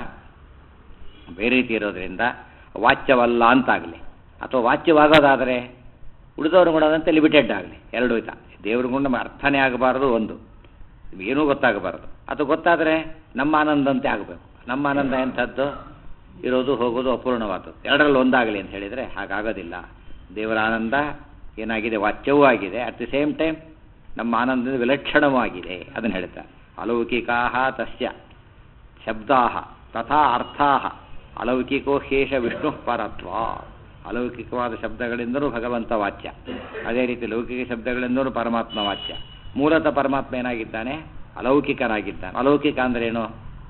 ಬೇರೆ ರೀತಿ ಇರೋದ್ರಿಂದ ವಾಚ್ಯವಲ್ಲ ಅಂತಾಗಲಿ ಅಥವಾ ವಾಚ್ಯವಾಗೋದಾದರೆ ಉಳಿದವ್ರ ಗುಣದಂತೆ ಲಿಮಿಟೆಡ್ ಆಗಲಿ ಎರಡು ವಿಧ ದೇವ್ರ ಗುಣ ನಮಗೆ ಅರ್ಥನೇ ಆಗಬಾರದು ಒಂದು ಏನೂ ಗೊತ್ತಾಗಬಾರದು ಅದು ಗೊತ್ತಾದರೆ ನಮ್ಮ ಆನಂದಂತೆ ಆಗಬೇಕು ನಮ್ಮ ಆನಂದ ಎಂಥದ್ದು ಇರೋದು ಹೋಗೋದು ಅಪೂರ್ಣವಾದದ್ದು ಎರಡರಲ್ಲಿ ಒಂದಾಗಲಿ ಅಂತ ಹೇಳಿದರೆ ಹಾಗಾಗೋದಿಲ್ಲ ದೇವರ ಆನಂದ ಏನಾಗಿದೆ ವಾಚ್ಯವೂ ಆಗಿದೆ ಅಟ್ ದಿ ಸೇಮ್ ಟೈಮ್ ನಮ್ಮ ಆನಂದದ ವಿಲಕ್ಷಣವೂ ಆಗಿದೆ ಅದನ್ನು ಹೇಳ್ತಾ ಅಲೌಕಿಕಾ ತಸ್ಯ ಶಬ್ದಾ ತಥಾ ಅರ್ಥಾ ಅಲೌಕಿಕೋ ಶೇಷ ವಿಷ್ಣು ಪರತ್ವ ಅಲೌಕಿಕವಾದ ಶಬ್ದಗಳಿಂದಲೂ ಭಗವಂತ ವಾಚ್ಯ ಅದೇ ರೀತಿ ಲೌಕಿಕ ಶಬ್ದಗಳಿಂದಲೂ ಪರಮಾತ್ಮ ವಾಚ್ಯ ಮೂಲತಃ ಪರಮಾತ್ಮ ಏನಾಗಿದ್ದಾನೆ ಅಲೌಕಿಕನಾಗಿದ್ದಾನೆ ಅಲೌಕಿಕ ಅಂದ್ರೇನು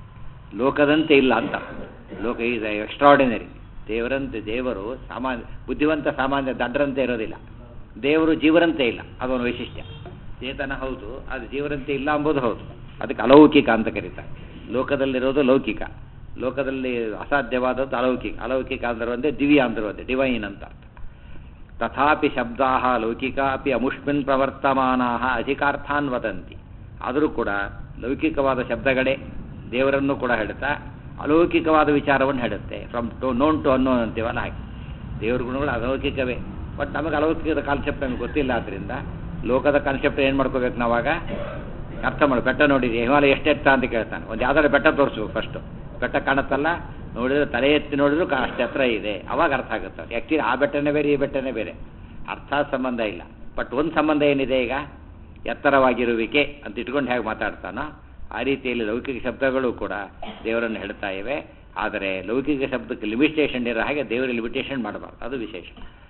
ಲೋಕದಂತೆ ಇಲ್ಲ ಅಂತ ಲೋಕ ಈಸ್ ಎಕ್ಸ್ಟ್ರಾರ್ಡಿನರಿ ದೇವರಂತೆ ದೇವರು ಸಾಮಾನ್ಯ ಬುದ್ಧಿವಂತ ಸಾಮಾನ್ಯ ದಡ್ಡರಂತೆ ಇರೋದಿಲ್ಲ ದೇವರು ಜೀವರಂತೆ ಇಲ್ಲ ಅದೊಂದು ವೈಶಿಷ್ಟ್ಯ ಚೇತನ ಹೌದು ಅದು ಜೀವರಂತೆ ಇಲ್ಲ ಎಂಬುದು ಹೌದು ಅದಕ್ಕೆ ಅಲೌಕಿಕ ಅಂತ ಕರೀತಾರೆ ಲೋಕದಲ್ಲಿರೋದು ಲೌಕಿಕ ಲೋಕದಲ್ಲಿ ಅಸಾಧ್ಯವಾದದ್ದು ಅಲೌಕಿಕ ಅಲೌಕಿಕ ಅಂದ್ರೆ ಒಂದೇ ದಿವ್ಯ ಅಂದ್ರೆ ಒಂದೇ ಡಿವೈನ್ ಅಂತ ಅರ್ಥ ತಥಾಪಿ ಶಬ್ದಾ ಲೌಕಿಕ ಅಪಿ ಅಮುಷ್ಮಿನ್ ಪ್ರವರ್ತಮಾನಾ ಅಧಿಕಾರ್ಥಾನ್ ವದಂತಿ ಆದರೂ ಕೂಡ ಲೌಕಿಕವಾದ ಶಬ್ದಗಳೇ ದೇವರನ್ನು ಕೂಡ ಹೇಳುತ್ತಾ ಅಲೌಕಿಕವಾದ ವಿಚಾರವನ್ನು ಹೇಳುತ್ತೆ from to known to unknown ಅಂತೀವಲ್ಲ ಹಾಗೆ ದೇವ್ರ ಗುಣಗಳು ಅಲೌಕಿಕವೇ ಬಟ್ ನಮಗೆ ಅಲೌಕಿಕದ ಕಾನ್ಸೆಪ್ಟ್ ನಮಗೆ ಗೊತ್ತಿಲ್ಲ ಆದ್ದರಿಂದ ಲೋಕದ ಕಾನ್ಸೆಪ್ಟ್ ಏನು ಮಾಡ್ಕೋಬೇಕು ನಾವಾಗ ಅರ್ಥ ಮಾಡಿ ಬೆಟ್ಟ ನೋಡಿರಿ ಹಿಮಾಲಯ ಎಷ್ಟೆತ್ತ ಅಂತ ಕೇಳ್ತಾನೆ ಒಂದು ಯಾವ್ದಾದ್ರು ಬೆಟ್ಟ ತೋರಿಸ್ಬೇಕು ಫಸ್ಟು ಬೆಟ್ಟ ಕಾಣುತ್ತಲ್ಲ ನೋಡಿದ್ರೆ ತಲೆ ಎತ್ತಿ ನೋಡಿದ್ರು ಕಾ- ಅಷ್ಟು ಎತ್ತರ ಇದೆ ಅವಾಗ ಅರ್ಥ ಆಗುತ್ತೆ ಆ್ಯಕ್ಚುಲಿ ಆ ಬೆಟ್ಟನೇ ಬೇರೆ ಈ ಬೆಟ್ಟನೇ ಬೇರೆ ಅರ್ಥ ಸಂಬಂಧ ಇಲ್ಲ ಬಟ್ ಒಂದು ಸಂಬಂಧ ಏನಿದೆ ಈಗ ಎತ್ತರವಾಗಿರುವಿಕೆ ಅಂತ ಇಟ್ಕೊಂಡು ಹೇಗೆ ಮಾತಾಡ್ತಾನೋ ಆ ರೀತಿಯಲ್ಲಿ ಲೌಕಿಕ ಶಬ್ದಗಳು ಕೂಡ ದೇವರನ್ನು ಹೇಳ್ತಾ ಇವೆ ಆದರೆ ಲೌಕಿಕ ಶಬ್ದಕ್ಕೆ ಲಿಮಿಟೇಷನ್ ಇರೋ ಹಾಗೆ ದೇವರಿಗೆ ಲಿಮಿಟೇಷನ್ ಮಾಡಬಾರ್ದು ಅದು ವಿಶೇಷ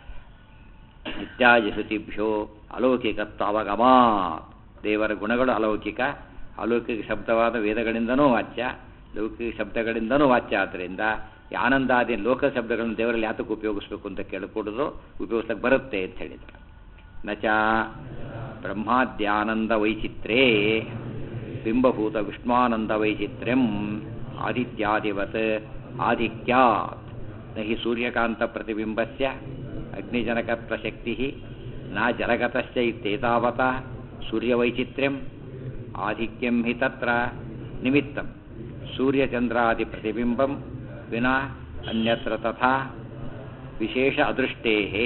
ಇತ್ಯಾದಿ ಶ್ರುತಿಭ್ಯೋ ಅಲೌಕಿಕತ್ವ ಅವಗಮಾ ದೇವರ ಗುಣಗಳು ಅಲೌಕಿಕ ಅಲೌಕಿಕ ಶಬ್ದವಾದ ವೇದಗಳಿಂದನೂ ವಾಚ್ಯ ಲೌಕಿಕ ಶಬ್ದಗಳಿಂದನೂ ವಾಚ್ಯ ಆದ್ದರಿಂದ ಈ ಆನಂದಾದಿ ಲೋಕ ಶಬ್ದಗಳನ್ನು ದೇವರಲ್ಲಿ ಯಾತಕ್ಕೆ ಉಪಯೋಗಿಸ್ಬೇಕು ಅಂತ ಕೇಳಿಕೊಡೋದು ಉಪಯೋಗಿಸಕ್ಕೆ ಬರುತ್ತೆ ಅಂತ ಹೇಳಿದರು ನಚ ಬ್ರಹ್ಮಾದ್ಯಾನಂದ ವೈಚಿತ್ರೇ ಬಿಂಬಭೂತ ವಿಷ್ಣಾನಂದ ವೈಚಿತ್ರ್ಯಂ ಆದಿತ್ಯಾದಿವತ್ ಆಧಿಕ್ಯಾತ್ ನ ಹಿ ಸೂರ್ಯಕಾಂತ ಪ್ರತಿಬಿಂಬಸ್ಯ ಅಗ್ನಿಜನಕತ್ವ ಶಕ್ತಿ ನ ಜಲಗತಶ್ಚ ಇತ್ಯೇತಾವತ ಸೂರ್ಯವೈಚಿತ್ರ್ಯಂ ಆಧಿಕ್ಯಂ ಹಿ ತತ್ರ ನಿಮಿತ್ತಂ ಸೂರ್ಯಚಂದ್ರಾದಿ ಪ್ರತಿಬಿಂಬಂ ವಿನಾ ಅನ್ಯತ್ರ ತಥಾ ವಿಶೇಷ ಅದೃಷ್ಟೇಹೇ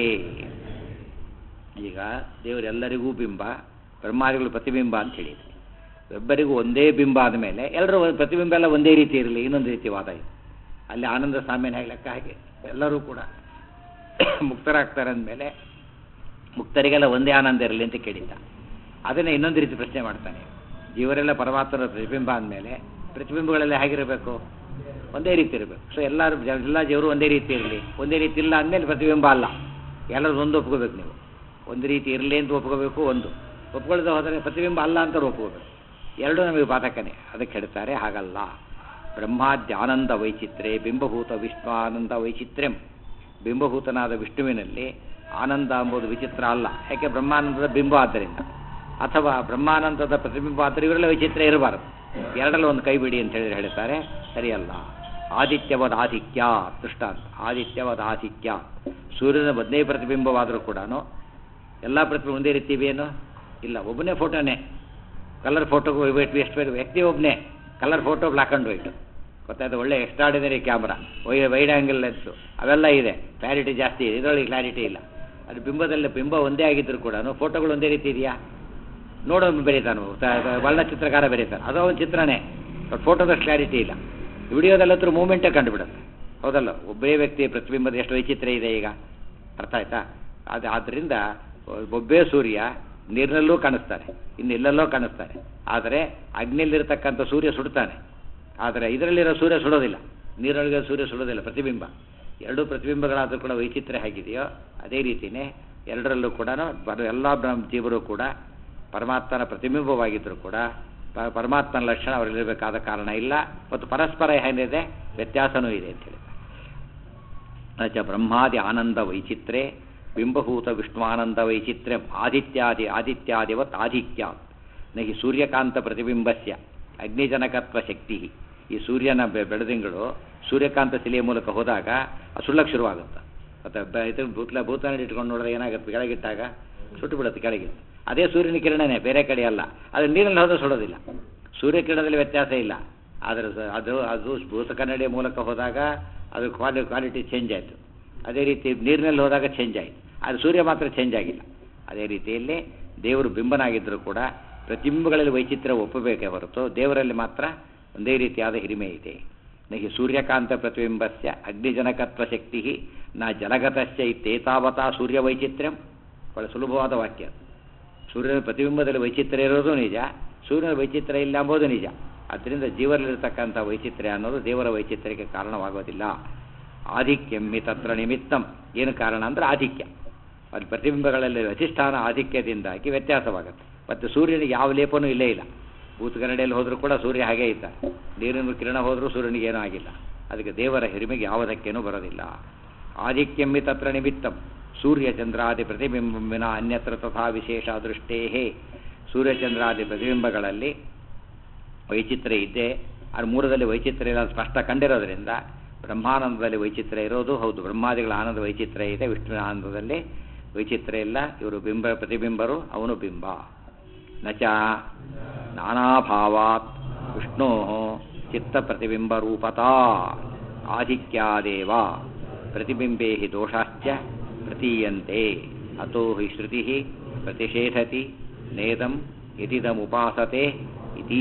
ಈಗ ದೇವರೆಲ್ಲರಿಗೂ ಬಿಂಬ ಬ್ರಹ್ಮಾದಿಗಳು ಪ್ರತಿಬಿಂಬ ಅಂತ ಹೇಳಿದ್ವಿ ಒಬ್ಬರಿಗೂ ಒಂದೇ ಬಿಂಬ ಆದಮೇಲೆ ಎಲ್ಲರೂ ಒಂದ್- ಪ್ರತಿಬಿಂಬ ಎಲ್ಲ ಒಂದೇ ರೀತಿ ಇರಲಿ ಇನ್ನೊಂದು ರೀತಿ ವಾದ ಇದೆ ಅಲ್ಲಿ ಆನಂದ ಸಾಮ್ಯನ ಹೇಗೆ ಲೆಕ್ಕ ಹಾಗೆ ಎಲ್ಲರೂ ಕೂಡ ಮುಕ್ತರಾಗ್ತಾರೆ ಅಂದಮೇಲೆ ಮುಕ್ತರಿಗೆಲ್ಲ ಒಂದೇ ಆನಂದ ಇರಲಿ ಅಂತ ಕೇಳಿದ್ದ ಅದನ್ನೇ ಇನ್ನೊಂದು ರೀತಿ ಪ್ರಶ್ನೆ ಮಾಡ್ತಾನೆ ಜೀವರೆಲ್ಲ ಪರಮಾತ್ಮನ ಪ್ರತಿಬಿಂಬ ಅಂದಮೇಲೆ ಪ್ರತಿಬಿಂಬಗಳೆಲ್ಲ ಹೇಗಿರಬೇಕು ಒಂದೇ ರೀತಿ ಇರಬೇಕು ಸೊ ಎಲ್ಲರೂ ಜ- ಎಲ್ಲ ಜೀವರು ಒಂದೇ ರೀತಿ ಇರಲಿ ಒಂದೇ ರೀತಿ ಇಲ್ಲ ಅಂದಮೇಲೆ ಪ್ರತಿಬಿಂಬ ಅಲ್ಲ ಎಲ್ಲರೂ ಒಂದು ಒಪ್ಕೋಬೇಕು ನೀವು ಒಂದು ರೀತಿ ಇರಲಿ ಅಂತ ಒಪ್ಕೋಬೇಕು ಒಂದು ಒಪ್ಕೊಳ್ಳದೆ ಹೋದರೆ ಪ್ರತಿಬಿಂಬ ಅಲ್ಲ ಅಂತ ಒಪ್ಕೋಬೇಕು ಎರಡೂ ನಮಗೆ ಬಾಧಕನೇ ಅದಕ್ಕೆ ಹೇಳ್ತಾರೆ ಹಾಗಲ್ಲ ಬ್ರಹ್ಮಾದ್ಯಾನಂದ ವೈಚಿತ್ರ್ಯ ಬಿಂಬಭೂತ ವಿಶ್ವಾನಂದ ವೈಚಿತ್ರ್ಯಂ ಬಿಂಬಭೂತನಾದ ವಿಷ್ಣುವಿನಲ್ಲಿ ಆನಂದ ಎಂಬುದು ವಿಚಿತ್ರ ಅಲ್ಲ ಯಾಕೆ ಬ್ರಹ್ಮಾನಂದದ ಬಿಂಬ ಆದ್ದರಿಂದ ಅಥವಾ ಬ್ರಹ್ಮಾನಂದದ ಪ್ರತಿಬಿಂಬ ಆದರೆ ಇವರೆಲ್ಲ ವೈಚಿತ್ರ್ಯ ಇರಬಾರದು ಎರಡಲ್ಲಿ ಒಂದು ಕೈ ಬಿಡಿ ಅಂತ ಹೇಳಿದ್ರೆ ಹೇಳ್ತಾರೆ ಸರಿಯಲ್ಲ ಆದಿತ್ಯವದ ಆಧಿಕ್ಯ ದೃಷ್ಟಾಂತ ಆದಿತ್ಯವದ ಆಧಿಕ್ಯ ಸೂರ್ಯನ ಬದನೇ ಪ್ರತಿಬಿಂಬವಾದರೂ ಕೂಡ ಎಲ್ಲ ಪ್ರತಿಬಿಂಬ ಒಂದೇ ರೀತಿ ಇವೇನು ಇಲ್ಲ ಒಬ್ಬನೇ ಫೋಟೋನೇ ಕಲರ್ ಫೋಟೋಗೂ ಎಷ್ಟು ವ್ಯಕ್ತಿ ಒಬ್ಬನೇ colour photo black and white ಗೊತ್ತಾಯ್ತು ಒಳ್ಳೆ ಎಕ್ಸ್ಟ್ರಾಡಿನರಿ ಕ್ಯಾಮ್ರಾ ವೈ ವೈಡ್ ಆ್ಯಂಗಲ್ ಲೆನ್ಸು ಅವೆಲ್ಲ ಇದೆ ಕ್ಲಾರಿಟಿ ಜಾಸ್ತಿ ಇದೆ ಇದರೊಳಗೆ ಕ್ಲಾರಿಟಿ ಇಲ್ಲ ಅದು ಬಿಂಬದಲ್ಲಿ ಬಿಂಬ ಒಂದೇ ಆಗಿದ್ದರೂ ಕೂಡ ಫೋಟೋಗಳು ಒಂದೇ ರೀತಿ ಇದೆಯಾ ನೋಡೋನು ಬೆರೀತಾನು ವರ್ಣಚಿತ್ರಕಾರ ಬೆರೀತಾನೆ ಅದು ಒಂದು ಚಿತ್ರನೇ ಬಟ್ ಫೋಟೋದಷ್ಟು ಕ್ಲಾರಿಟಿ ಇಲ್ಲ ವಿಡಿಯೋದಲ್ಲತ್ರ ಮೂಮೆಂಟೇ ಕಂಡುಬಿಡುತ್ತೆ ಹೌದಲ್ಲ ಒಬ್ಬೇ ವ್ಯಕ್ತಿ ಪ್ರತಿಬಿಂಬದ ಎಷ್ಟು ವೈಚಿತ್ರ್ಯ ಇದೆ ಈಗ ಅರ್ಥ ಆಯ್ತಾ ಅದು ಆದ್ದರಿಂದ ಒಬ್ಬೇ ಸೂರ್ಯ ನೀರಿನಲ್ಲೂ ಕಾಣಿಸ್ತಾನೆ ಇನ್ನು ಎಲ್ಲೆಲ್ಲೋ ಕಾಣಿಸ್ತಾನೆ ಆದರೆ ಅಗ್ನಿಯಲ್ಲಿರ್ತಕ್ಕಂಥ ಸೂರ್ಯ ಸುಡ್ತಾನೆ ಆದರೆ ಇದರಲ್ಲಿರೋ ಸೂರ್ಯ ಸುಡೋದಿಲ್ಲ ನೀರೊಳಗೆ ಸೂರ್ಯ ಸುಡೋದಿಲ್ಲ ಪ್ರತಿಬಿಂಬ ಎರಡೂ ಪ್ರತಿಬಿಂಬಗಳಾದರೂ ಕೂಡ ವೈಚಿತ್ರ್ಯ ಹೇಗಿದೆಯೋ ಅದೇ ರೀತಿಯೇ ಎರಡರಲ್ಲೂ ಕೂಡ ಎಲ್ಲ ಬ್ರಹ್ಮ ಜೀವರು ಕೂಡ ಪರಮಾತ್ಮನ ಪ್ರತಿಬಿಂಬವಾಗಿದ್ದರೂ ಕೂಡ ಪ- ಪರಮಾತ್ಮನ ಲಕ್ಷಣ ಅವರಲ್ಲಿರಬೇಕಾದ ಕಾರಣ ಇಲ್ಲ ಮತ್ತು ಪರಸ್ಪರ ಏನಿದೆ ವ್ಯತ್ಯಾಸನೂ ಇದೆ ಅಂತ ಹೇಳಿ ನ ಚ ಬ್ರಹ್ಮಾದಿ ಆನಂದ ವೈಚಿತ್ರ್ಯೆ ಬಿಂಬಭೂತ ವಿಷ್ಣುವಾನಂದ ವೈಚಿತ್ರ್ಯಂ ಆದಿತ್ಯಾದಿ ಆದಿತ್ಯಾದಿವತ್ ಆಧಿಕ್ಯ ನ ಹಿ ಸೂರ್ಯಕಾಂತ ಪ್ರತಿಬಿಂಬಸ್ಯ ಅಗ್ನಿಜನಕತ್ವ ಶಕ್ತಿ ಈ ಸೂರ್ಯನ ಬೆ- ಬೆಳದಿಂಗಳು ಸೂರ್ಯಕಾಂತ ಶಿಲೆಯ ಮೂಲಕ ಹೋದಾಗ ಅದು ಸುಳ್ಳಕ್ಕೆ ಶುರುವಾಗುತ್ತೆ ಮತ್ತು ಬ- ಇದು ಭೂತ್ಲ ಭೂತಾನ ಇಟ್ಕೊಂಡು ನೋಡಿದ್ರೆ ಏನಾಗುತ್ತೆ ಕೆಳಗಿಟ್ಟಾಗ ಸುಟ್ಟು ಬಿಡುತ್ತೆ ಕೆಳಗೆ ಅದೇ ಸೂರ್ಯನ ಕಿರಣನೇ ಬೇರೆ ಕಡೆ ಅಲ್ಲ ಅದು ನೀರಲ್ಲಿ ಹೋದ್ರೆ ಸುಡೋದಿಲ್ಲ ಸೂರ್ಯ ಕಿರಣದಲ್ಲಿ ವ್ಯತ್ಯಾಸ ಇಲ್ಲ ಆದರೆ ಸ- ಅದು ಅದು ಭೂತ ಕನ್ನಡಿಯ ಮೂಲಕ ಹೋದಾಗ ಅದು ಕ್ವಾಲಿ ಕ್ವಾಲಿಟಿ ಚೇಂಜ್ ಆಯಿತು ಅದೇ ರೀತಿ ನೀರಿನಲ್ಲಿ ಹೋದಾಗ ಚೇಂಜ್ ಆಯಿತು ಆದರೆ ಸೂರ್ಯ ಮಾತ್ರ ಚೇಂಜ್ ಆಗಿಲ್ಲ ಅದೇ ರೀತಿಯಲ್ಲಿ ದೇವರು ಬಿಂಬನಾಗಿದ್ದರೂ ಕೂಡ ಪ್ರತಿಬಿಂಬಗಳಲ್ಲಿ ವೈಚಿತ್ರ್ಯ ಒಪ್ಪಬೇಕೇ ಹೊರತು ದೇವರಲ್ಲಿ ಮಾತ್ರ ಒಂದೇ ರೀತಿಯಾದ ಹಿರಿಮೆ ಇದೆ ನಹಿ ಸೂರ್ಯಕಾಂತ ಪ್ರತಿಬಿಂಬಸ್ಯ ಅಗ್ನಿಜನಕತ್ವ ಶಕ್ತಿ ನ ಜಲಗತಸ್ಯ ಇತ್ತೇತಾವತಾ ಸೂರ್ಯ ವೈಚಿತ್ರ್ಯಂ ಬಹಳ ಸುಲಭವಾದ ವಾಕ್ಯ ಸೂರ್ಯನ ಪ್ರತಿಬಿಂಬದಲ್ಲಿ ವೈಚಿತ್ರ್ಯ ಇರೋದು ನಿಜ ಸೂರ್ಯನ ವೈಚಿತ್ರ್ಯ ಇಲ್ಲ ಎಂಬುದು ನಿಜ ಆದ್ದರಿಂದ ಜೀವನಲ್ಲಿರ್ತಕ್ಕಂಥ ವೈಚಿತ್ರ್ಯ ಅನ್ನೋದು ದೇವರ ವೈಚಿತ್ರ್ಯಕ್ಕೆ ಕಾರಣವಾಗೋದಿಲ್ಲ ಆಧಿಕ್ಯಮ್ಮಿ ತತ್ರ ನಿಮಿತ್ತಂ ಏನು ಕಾರಣ ಅಂದರೆ ಆಧಿಕ್ಯ ಅಲ್ಲಿ ಪ್ರತಿಬಿಂಬಗಳಲ್ಲಿ ಅಧಿಷ್ಠಾನ ಆಧಿಕ್ಯದಿಂದಾಗಿ ವ್ಯತ್ಯಾಸವಾಗುತ್ತೆ ಮತ್ತು ಸೂರ್ಯನಿಗೆ ಯಾವ ಲೇಪನೂ ಇಲ್ಲೇ ಇಲ್ಲ ಭೂತಗನ್ನಡಿಯಲ್ಲಿ ಹೋದರೂ ಕೂಡ ಸೂರ್ಯ ಹಾಗೇ ಇದ್ದ ನೀರಿನ ಕಿರಣ ಹೋದರೂ ಸೂರ್ಯನಿಗೆ ಏನೂ ಆಗಿಲ್ಲ ಅದಕ್ಕೆ ದೇವರ ಹಿರಿಮೆಗೆ ಯಾವ ಧಕ್ಕೆನೂ ಬರೋದಿಲ್ಲ ಆಧಿಕ್ಯಮ್ಮಿ ತತ್ರ ನಿಮಿತ್ತಂ ಸೂರ್ಯಚಂದ್ರಾದಿ ಪ್ರತಿಬಿಂಬಿನ ಅನ್ಯತ್ರ ತಥಾ ವಿಶೇಷ ದೃಷ್ಟೇ ಸೂರ್ಯಚಂದ್ರಾದಿ ಪ್ರತಿಬಿಂಬಗಳಲ್ಲಿ ವೈಚಿತ್ರ್ಯ ಇದ್ದೇ ಅದು ಮೂರದಲ್ಲಿ ವೈಚಿತ್ರ್ಯ ಇಲ್ಲ ಅಂತ ಸ್ಪಷ್ಟ ಕಂಡಿರೋದ್ರಿಂದ ಬ್ರಹ್ಮಾನಂದದಲ್ಲಿ ವೈಚಿತ್ರ್ಯ ಇರೋದು ಹೌದು ಬ್ರಹ್ಮಾದಿಗಳ ಆನಂದ ವೈಚಿತ್ರ್ಯ ಇದೆ ವಿಷ್ಣುವಿನ ಆನಂದದಲ್ಲಿ ವೈಚಿತ್ರ್ಯ ಇಲ್ಲ ಇವರು ಬಿಂಬ ಪ್ರತಿಬಿಂಬರು ಅವನು ಬಿಂಬ ನಚ ನಾನಾಭಾವಾತ್ ವಿಷ್ಣೋ ಚಿತ್ತ ಪ್ರತಿಬಿಂಬ ರೂಪತಾ ಆಧಿಕ್ಯಾದೇವ ಪ್ರತಿಬಿಂಬೇ ಹಿ ದೋಷಾಶ್ಚ ಪ್ರತೀಯಂತೆ ಅತೋ ಹಿ ಶ್ರುತಿ ಪ್ರತಿಷೇಧತಿ ನೇದಂ ಯದಿದಮುಪಾಸತೆ ಇತಿ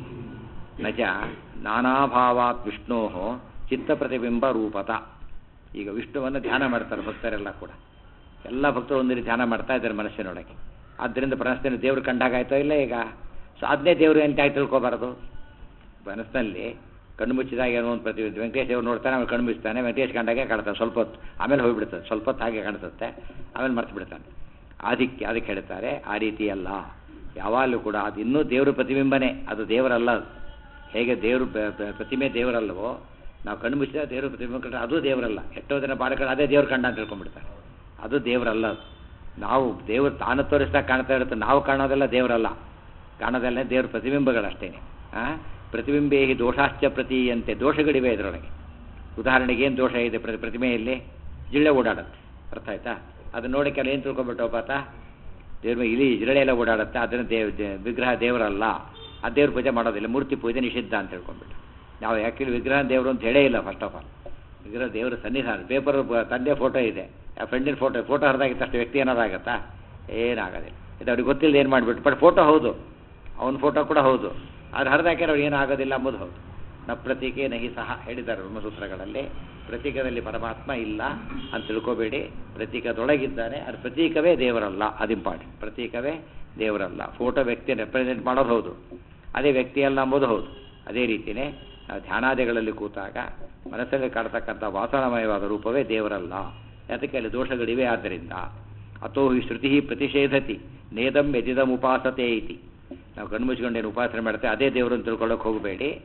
ನ ಚ ನಾನಾಭಾವಾತ್ ವಿಷ್ಣೋ ಚಿತ್ತಪ್ರತಿಬಿಂಬ ರೂಪತ ಈಗ ವಿಷ್ಣುವನ್ನು ಧ್ಯಾನ ಮಾಡ್ತಾರೆ ಭಕ್ತರೆಲ್ಲ ಕೂಡ ಎಲ್ಲ ಭಕ್ತರು ಒಂದಿನ ಧ್ಯಾನ ಮಾಡ್ತಾ ಇದ್ದಾರೆ ಮನಸ್ಸಿನೊಳಗೆ ಆದ್ದರಿಂದ ಮನಸ್ಸಿನ ದೇವ್ರು ಕಂಡಾಗಾಯ್ತೋ ಇಲ್ಲ ಈಗ ಸೊ ಅದನ್ನೇ ದೇವರು ಅಂತ ಆಯ್ತು ತಿಳ್ಕೊಬಾರದು ಮನಸ್ಸಿನಲ್ಲಿ ಕಣ್ಣು ಮುಚ್ಚಿದಾಗ ಏನೋ ಒಂದು ಪ್ರತಿ ವೆಂಕಟೇಶ್ ದೇವ್ರು ನೋಡ್ತಾನೆ ಆಮೇಲೆ ಕಣ್ಣು ಮುಚ್ತಾನೆ ವೆಂಕಟೇಶ್ ಕಂಡಾಗೆ ಕಾಣ್ತಾನೆ ಸ್ವಲ್ಪ ಹೊತ್ತು ಆಮೇಲೆ ಹೋಗಿಬಿಡ್ತದೆ ಸ್ವಲ್ಪ ಹೊತ್ತು ಹಾಗೆ ಕಾಣಿಸುತ್ತೆ ಆಮೇಲೆ ಮರ್ತು ಬಿಡ್ತಾನೆ ಅದಕ್ಕೆ ಅದಕ್ಕೆ ಹೇಳ್ತಾರೆ ಆ ರೀತಿ ಅಲ್ಲ ಯಾವಾಗಲೂ ಕೂಡ ಅದು ಇನ್ನೂ ದೇವ್ರ ಪ್ರತಿಬಿಂಬನೇ ಅದು ದೇವರಲ್ಲ ಅದು. ಹೇಗೆ ದೇವರು ಪ್ರ- ಪ್ರ- ಪ್ರತಿಮೆ ದೇವರಲ್ಲವೋ ನಾವು ಕಣ್ಣು ಮುಚ್ಚಿದಾಗ ದೇವ್ರ ಪ್ರತಿಬಿಂಬ ಕಂಡ್ರೆ ಅದು ದೇವರಲ್ಲ ಎಷ್ಟೋ ಜನ ಬಾಲಕರು ಅದೇ ದೇವ್ರ ಕಂಡ ಅಂತ ತಿಳ್ಕೊಂಡ್ಬಿಡ್ತಾರೆ ಅದು ದೇವರಲ್ಲ ಅದು. ನಾವು ದೇವರು ತಾನು ತೋರಿಸ್ದಾಗ ಕಾಣ್ತಾ ಇರುತ್ತೆ ನಾವು ಕಾಣೋದೆಲ್ಲ ದೇವರಲ್ಲ ಕಾಣೋದೆಲ್ಲ ದೇವ್ರ ಪ್ರತಿಬಿಂಬಗಳಷ್ಟೇನೆ ಆ ಪ್ರತಿಬಿಂಬೇ ಹಿ ದೋಷಾಶ್ಚ ಪ್ರತೀಯಂತೆ ದೋಷಗಳಿವೆ ಇದರೊಳಗೆ ಉದಾಹರಣೆಗೆ ಏನು ದೋಷ ಇದೆ ಪ್ರತಿ ಪ್ರತಿಮೆಯಲ್ಲಿ ಜಿಳ್ಳೆ ಓಡಾಡುತ್ತೆ ಅರ್ಥ ಆಯ್ತಾ ಅದನ್ನ ನೋಡಿ ಕೆಲ ಏನು ತಿಳ್ಕೊಂಬಿಟ್ಟು ಪಾತ ದೇವ್ರ ಮೇಲೆ ಇಲಿ ಜಿರಳೆ ಎಲ್ಲ ಓಡಾಡುತ್ತೆ ಅದನ್ನು ದೇವ್ ದೇ- ವಿಗ್ರಹ ದೇವರಲ್ಲ ಆ ದೇವ್ರ ಪೂಜೆ ಮಾಡೋದಿಲ್ಲ ಮೂರ್ತಿ ಪೂಜೆ ನಿಷಿದ್ಧ ಅಂತ ತಿಳ್ಕೊಂಡ್ಬಿಟ್ಟು ನಾವು ಯಾಕೆ ವಿಗ್ರಹ ದೇವರು ಅಂತ ಹೇಳೇ ಇಲ್ಲ ಫಸ್ಟ್ ಆಫ್ ಆಲ್ ವಿಗ್ರಹ ದೇವರ ಸನ್ನಿಧಾನ ಪೇಪರ್ ತಂದೆ ಫೋಟೋ ಇದೆ ಆ ಫ್ರೆಂಡಿನ ಫೋಟೋ ಫೋಟೋ ಹರಿದಾಗಿತ್ತು ಅಷ್ಟು ವ್ಯಕ್ತಿ ಏನಾರು ಆಗುತ್ತಾ ಏನಾಗೋದಿಲ್ಲ ಇದು ಅವ್ರಿಗೆ ಗೊತ್ತಿಲ್ಲ ಏನು ಮಾಡಿಬಿಟ್ಟು ಬಟ್ ಫೋಟೋ ಹೌದು ಅವನ ಫೋಟೋ ಕೂಡ ಹೌದು ಅದು ಹರಿದಾಕ್ಯಾರ ಅವ್ರು ಏನೂ ಆಗೋದಿಲ್ಲ ಅಂಬುದು ಹೌದು ನ ಪ್ರತೀಕೆ ನಹಿ ಸಹ ಹೇಳಿದ್ದಾರೆ ಬ್ರಹ್ಮಸೂತ್ರಗಳಲ್ಲಿ ಪ್ರತೀಕದಲ್ಲಿ ಪರಮಾತ್ಮ ಇಲ್ಲ ಅಂತ ತಿಳ್ಕೋಬೇಡಿ ಪ್ರತೀಕದೊಳಗಿದ್ದಾನೆ ಅದು ಪ್ರತೀಕವೇ ದೇವರಲ್ಲ ಅದು ಇಂಪಾರ್ಟೆಂಟ್ ಪ್ರತೀಕವೇ ದೇವರಲ್ಲ ಫೋಟೋ ವ್ಯಕ್ತಿ ರೆಪ್ರೆಸೆಂಟ್ ಮಾಡೋದು ಹೌದು ಅದೇ ವ್ಯಕ್ತಿ ಅಲ್ಲ ಅಂಬೋದು ಹೌದು ಅದೇ ರೀತಿಯೇ ನಾವು ಧ್ಯಾನಾದಿಗಳಲ್ಲಿ ಕೂತಾಗ ಮನಸ್ಸಲ್ಲಿ ಕಾಡ್ತಕ್ಕಂಥ ವಾಸನಮಯವಾದ ರೂಪವೇ ದೇವರಲ್ಲ ಅದಕ್ಕೆ ಅಲ್ಲಿ ದೋಷಗಳಿವೆ ಆದ್ದರಿಂದ ಅಥೋ ಹಿ ಶ್ರುತಿ ಪ್ರತಿಷೇಧತಿ ನೇದಂ ಯದಿದಂ ಉಪಾಸತೆ ಇತಿ ನಾವು ಕಣ್ಮುಚ್ಕೊಂಡೇನು ಉಪಾಸನೆ ಮಾಡ್ತೇವೆ ಅದೇ ದೇವರು ಅಂತ ತಿಳ್ಕೊಳ್ಳೋಕೆ ಹೋಗಬೇಡಿ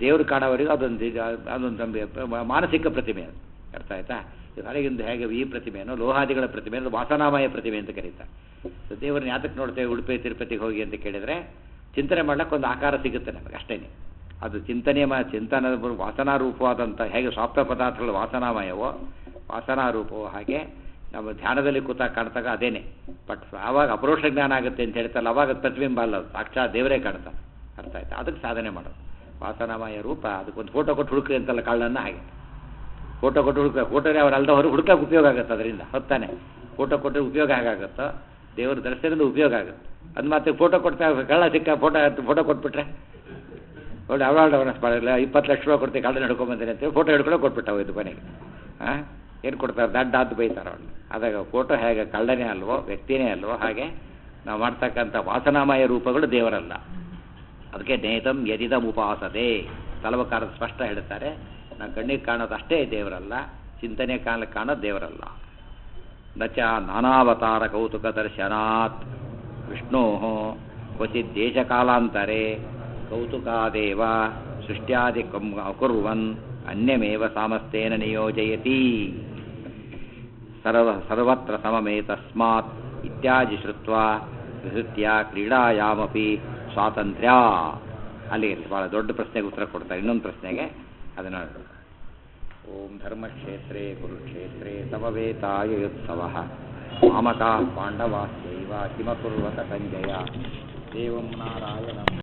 ದೇವರು ಕಾಣೋವರೆಗೂ ಅದೊಂದು ಇದು- ಅದೊಂದು ನಮಗೆ ಮಾನಸಿಕ ಪ್ರತಿಮೆ ಅದು ಅರ್ಥ ಆಯ್ತಾ ಇದು ಹೊರಗಿಂದ ಹೇಗೆ ಈ ಪ್ರತಿಮೆಯನ್ನು ಲೋಹಾದಿಗಳ ಪ್ರತಿಮೆ ಅದು ವಾಸನಾಮಯ ಪ್ರತಿಮೆ ಅಂತ ಕರೀತಾರೆ ಸೊ ದೇವರನ್ನ ಯಾತಕ್ಕೆ ನೋಡ್ತೇವೆ ಉಡುಪಿ ತಿರುಪತಿಗೆ ಹೋಗಿ ಅಂತ ಕೇಳಿದರೆ ಚಿಂತನೆ ಮಾಡ್ಲಿಕ್ಕೆ ಒಂದು ಆಕಾರ ಸಿಗುತ್ತೆ ನಮಗೆ ಅಷ್ಟೇ ಅದು ಚಿಂತನೆ ಮಾ ಚಿಂತನ ವಾಸನಾ ರೂಪವಾದಂಥ ಹೇಗೆ ಸ್ವಾಪ್ತ ಪದಾರ್ಥಗಳು ವಾಸನಾಮಯವೋ ವಾಸನಾ ರೂಪವೋ ಹಾಗೆ ನಮ್ಮ ಧ್ಯಾನದಲ್ಲಿ ಕೂತಾಗ ಕಾಣ್ತಾಗ ಅದೇನೆ ಬಟ್ ಆವಾಗ ಅಪರೋಕ್ಷ ಜ್ಞಾನ ಆಗುತ್ತೆ ಅಂತ ಹೇಳ್ತಲ್ಲ ಅವಾಗ ಅದು ಪ್ರತಿಬಿಂಬ ಅಲ್ಲ ಅದು ಸಾಕ್ಷಾತ್ ದೇವರೇ ಕಾಣ್ತಾನೆ ಅರ್ಥ ಆಯ್ತಾ ಅದಕ್ಕೆ ಸಾಧನೆ ಮಾಡೋದು ವಾಸನಾಮಯ ರೂಪ ಅದಕ್ಕೊಂದು ಫೋಟೋ ಕೊಟ್ಟು ಹುಡುಕ್ರಿ ಅಂತಲ್ಲ ಕಳ್ಳನ್ನ ಹಾಗೆ ಫೋಟೋ ಕೊಟ್ಟು ಹುಡುಕ ಫೋಟೋನೇ ಅವ್ರು ಅಲ್ದ ಹೊರಗೆ ಹುಡುಕಕ್ಕೆ ಉಪಯೋಗ ಆಗುತ್ತೆ ಅದರಿಂದ ಹೊತ್ತಾನೆ ಫೋಟೋ ಕೊಟ್ಟರೆ ಉಪಯೋಗ ಹೇಗಾಗುತ್ತೋ ದೇವ್ರ ದರ್ಶನದಿಂದ ಉಪಯೋಗ ಆಗುತ್ತೆ ಅದು ಮತ್ತೆ ಫೋಟೋ ಕೊಡ್ತಾ ಕಳ್ಳ ಸಿಕ್ಕ ಫೋಟೋ ಫೋಟೋ ಕೊಟ್ಬಿಟ್ರೆ ಒಳ್ಳೆ ಅವಾರ್ಡ್ ಅವನ ಮಾಡಿಲ್ಲ ಇಪ್ಪತ್ತು ಲಕ್ಷ ರೂಪಾಯಿ ಕೊಡ್ತೀವಿ ಕಳ್ಳ ಹಿಡ್ಕೊಂಬಂದಿನಿ ಅಂತೇಳಿ ಫೋಟೋ ಹಿಡ್ಕೊಂಡು ಕೊಟ್ಬಿಟ್ಟ ಇದು ಮನೆಗೆ ಹಾಂ ಏನು ಕೊಡ್ತಾರೆ ದಡ್ಡ ಅಂತ ಬೈತಾರೆ ಅವನು ಅದಾಗ ಫೋಟೋ ಹೇಗೆ ಕಳ್ಳನೇ ಅಲ್ವೋ ವ್ಯಕ್ತಿನೇ ಅಲ್ವೋ ಹಾಗೆ ನಾವು ಮಾಡ್ತಕ್ಕಂಥ ವಾಸನಾಮಯ ರೂಪಗಳು ದೇವರಲ್ಲ ಅದಕ್ಕೆ ನೇತಂ ಯದಿದಂ ಉಪಾಸದೆ ತಲವಕಾರದ ಸ್ಪಷ್ಟ ಹೇಳ್ತಾರೆ ನಾವು ಕಣ್ಣಿಗೆ ಕಾಣೋದು ಅಷ್ಟೇ ದೇವರಲ್ಲ ಚಿಂತನೆ ಕಾಣಲಿಕ್ಕೆ ಕಾಣೋದು ದೇವರಲ್ಲ ನಚ ನಾನಾವತಾರ ಕೌತುಕ ದರ್ಶನಾತ್ ವಿಷ್ಣೋ ಕ್ವಚಿತ್ ದೇಶಕಾಲಾಂತರೆ ಕೌತುಕಾದೇವ ಸೃಷ್ಟ್ಯಾದಿ ಕಂ- ಅಕುರ್ವನ್ ಅನ್ಯಮೇವ ಸಾಮಸ್ತೇನ ನಿಯೋಜಯತಿ ಸರ್ವ ಸರ್ವತ್ರ ಸಮಮೇ ತಸ್ಮಾತ್ ಇತ್ಯಾದಿ ಶ್ರುತ್ವ ವಿಹೃತ್ಯ ಕ್ರೀಡಾಯಾಮಪಿ ಸ್ವಾತಂತ್ರ್ಯ ಅಲ್ಲಿ ಭಾಳ ದೊಡ್ಡ ಪ್ರಶ್ನೆಗೆ ಉತ್ತರ ಕೊಡ್ತಾರೆ ಇನ್ನೊಂದು ಪ್ರಶ್ನೆಗೆ ಅದನ್ನು ಓಂ ಧರ್ಮಕ್ಷೇತ್ರೇ ಕುರುಕ್ಷೇತ್ರೇ ಸಮವೇತಾಯುತ್ಸವ ಮಾಮಕಾ ಪಾಂಡವಾಶ್ಚೈವ ಕಿಮಕುರ್ವತ ಸಂಜಯ ದೇವಂ ನಾರಾಯಣಂ